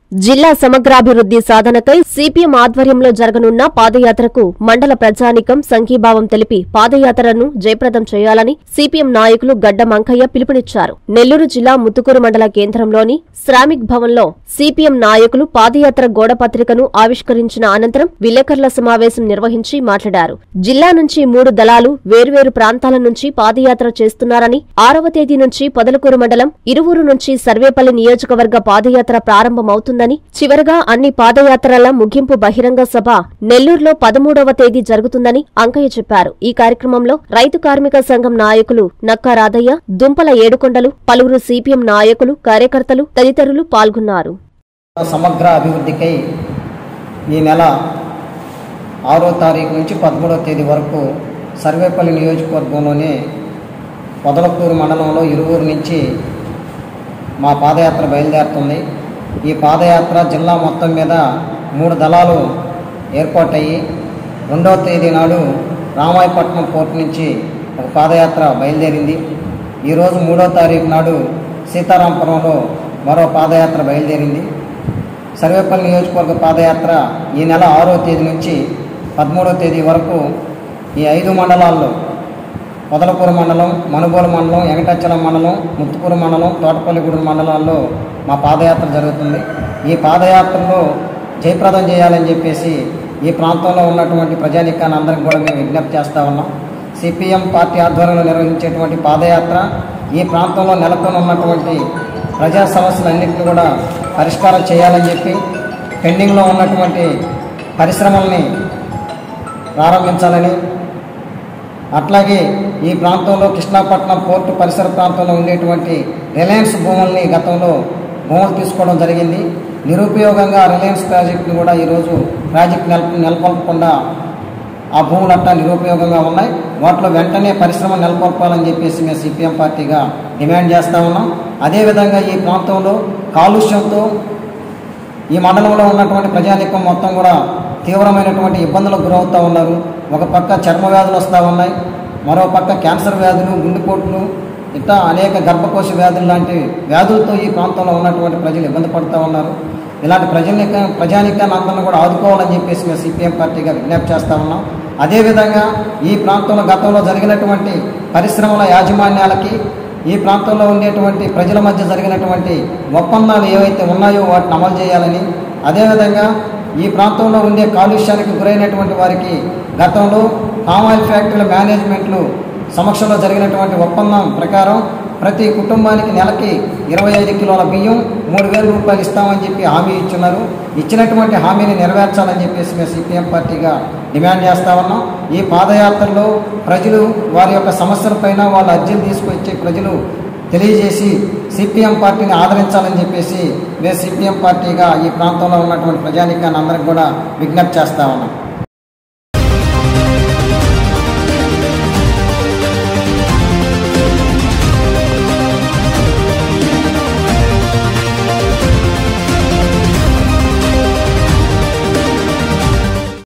జిల్లా సమగ్రాభివృద్ధి సాధనకై సిపిఎం ఆధ్వర్యంలో జరగనున్న పాదయాత్రకు మండల ప్రజానికం సంఘీభావం తెలిపి పాదయాత్రను జయప్రదం చేయాలని సిపిఎం నాయకులు గడ్డ మంకయ్య పిలుపునిచ్చారు నెల్లూరు జిల్లా ముత్తుకూరు మండల కేంద్రంలోని శ్రామిక్ భవన్లో సిపిఎం నాయకులు పాదయాత్ర గోడపత్రికను ఆవిష్కరించిన అనంతరం విలేకరుల సమావేశం నిర్వహించి మాట్లాడారు జిల్లా నుంచి మూడు దళాలు వేర్వేరు ప్రాంతాల నుంచి పాదయాత్ర చేస్తున్నారని ఆరవ తేదీ నుంచి పొదలకూరు మండలం ఇరువురు నుంచి సర్వేపల్లి నియోజకవర్గ పాదయాత్ర ప్రారంభమవుతుందని చివరగా అన్ని పాదయాత్రల ముగింపు బహిరంగ సభ నెల్లూరులో పదమూడవ తేదీ జరుగుతుందని అంకయ్య చెప్పారు ఈ కార్యక్రమంలో రైతు కార్మిక సంఘం నాయకులు నక్కా రాధయ్య దుంపల ఏడుకొండలు పలువురు సిపిఎం నాయకులు కార్యకర్తలు తదితరులు పాల్గొన్నారు సమగ్ర అభివృద్ధికై ఈ నెల ఆరో తారీఖు నుంచి పదమూడవ తేదీ వరకు సర్వేపల్లి నియోజకవర్గంలోని పొదలకూరు మండలంలో ఇరువురు నుంచి మా పాదయాత్ర బయలుదేరుతుంది ఈ పాదయాత్ర జిల్లా మొత్తం మీద మూడు దళాలు ఏర్పాటయ్యి రెండవ తేదీ నాడు రామాయపట్నం పోర్టు నుంచి ఒక పాదయాత్ర బయలుదేరింది ఈరోజు మూడో తారీఖు నాడు సీతారాంపురంలో మరో పాదయాత్ర బయలుదేరింది సర్వేపల్లి నియోజకవర్గ పాదయాత్ర ఈ నెల ఆరో తేదీ నుంచి పదమూడవ తేదీ వరకు ఈ ఐదు మండలాల్లో పొదలకూరు మండలం మనుగోలు మండలం వెంకటాచలం మండలం ముత్తుకూరు మండలం తోటపల్లిగూడెం మండలాల్లో మా పాదయాత్ర జరుగుతుంది ఈ పాదయాత్రలో జయప్రదం చేయాలని చెప్పేసి ఈ ప్రాంతంలో ఉన్నటువంటి ప్రజానికాన్ని అందరికి కూడా మేము విజ్ఞప్తి చేస్తూ ఉన్నాం సిపిఎం పార్టీ ఆధ్వర్యంలో నిర్వహించేటువంటి పాదయాత్ర ఈ ప్రాంతంలో నెలకొని ఉన్నటువంటి ప్రజా సమస్యలన్నింటినీ కూడా పరిష్కారం చేయాలని చెప్పి పెండింగ్లో ఉన్నటువంటి పరిశ్రమల్ని ప్రారంభించాలని అట్లాగే ఈ ప్రాంతంలో కృష్ణాపట్నం పోర్టు పరిసర ప్రాంతంలో ఉండేటువంటి రిలయన్స్ భూముల్ని గతంలో భూములు తీసుకోవడం జరిగింది నిరుపయోగంగా రిలయన్స్ ప్రాజెక్టును కూడా ఈరోజు ప్రాజెక్ట్ నెలప నెలకొల్పకుండా ఆ భూములంతా నిరుపయోగంగా ఉన్నాయి వాటిలో వెంటనే పరిశ్రమ నెలకొల్పాలని చెప్పేసి మేము సిపిఎం పార్టీగా డిమాండ్ చేస్తూ ఉన్నాం అదేవిధంగా ఈ ప్రాంతంలో కాలుష్యంతో ఈ మండలంలో ఉన్నటువంటి ప్రజానికం మొత్తం కూడా తీవ్రమైనటువంటి ఇబ్బందులకు గురవుతూ ఉన్నారు ఒక పక్క చర్మ వ్యాధులు వస్తూ ఉన్నాయి మరో పక్క క్యాన్సర్ వ్యాధులు గుండెపోట్లు ఇట్లా అనేక గర్భకోశ వ్యాధులు లాంటి వ్యాధులతో ఈ ప్రాంతంలో ఉన్నటువంటి ప్రజలు ఇబ్బంది పడుతూ ఉన్నారు ఇలాంటి ప్రజానిక ప్రజానికాన్ని అందరిని కూడా ఆదుకోవాలని చెప్పేసి మేము సిపిఎం పార్టీగా విజ్ఞప్తి చేస్తూ ఉన్నాం అదేవిధంగా ఈ ప్రాంతంలో గతంలో జరిగినటువంటి పరిశ్రమల యాజమాన్యాలకి ఈ ప్రాంతంలో ఉండేటువంటి ప్రజల మధ్య జరిగినటువంటి ఒప్పందాలు ఏవైతే ఉన్నాయో వాటిని అమలు చేయాలని అదేవిధంగా ఈ ప్రాంతంలో ఉండే కాలుష్యానికి గురైనటువంటి వారికి గతంలో పామాయిల్ ఫ్యాక్టరీల మేనేజ్మెంట్లు సమక్షంలో జరిగినటువంటి ఒప్పందం ప్రకారం ప్రతి కుటుంబానికి నెలకి ఇరవై ఐదు కిలోల బియ్యం మూడు వేల రూపాయలు ఇస్తామని చెప్పి హామీ ఇచ్చున్నారు ఇచ్చినటువంటి హామీని నెరవేర్చాలని చెప్పేసి మేము సిపిఎం పార్టీగా డిమాండ్ చేస్తా ఉన్నాం ఈ పాదయాత్రలో ప్రజలు వారి యొక్క సమస్యలపైన వాళ్ళ అర్జీలు తీసుకొచ్చే ప్రజలు తెలియజేసి సిపిఎం పార్టీని ఆదరించాలని చెప్పేసి మేము సిపిఎం పార్టీగా ఈ ప్రాంతంలో ఉన్నటువంటి ప్రజానికాన్ని అందరికి కూడా విజ్ఞప్తి చేస్తా ఉన్నాం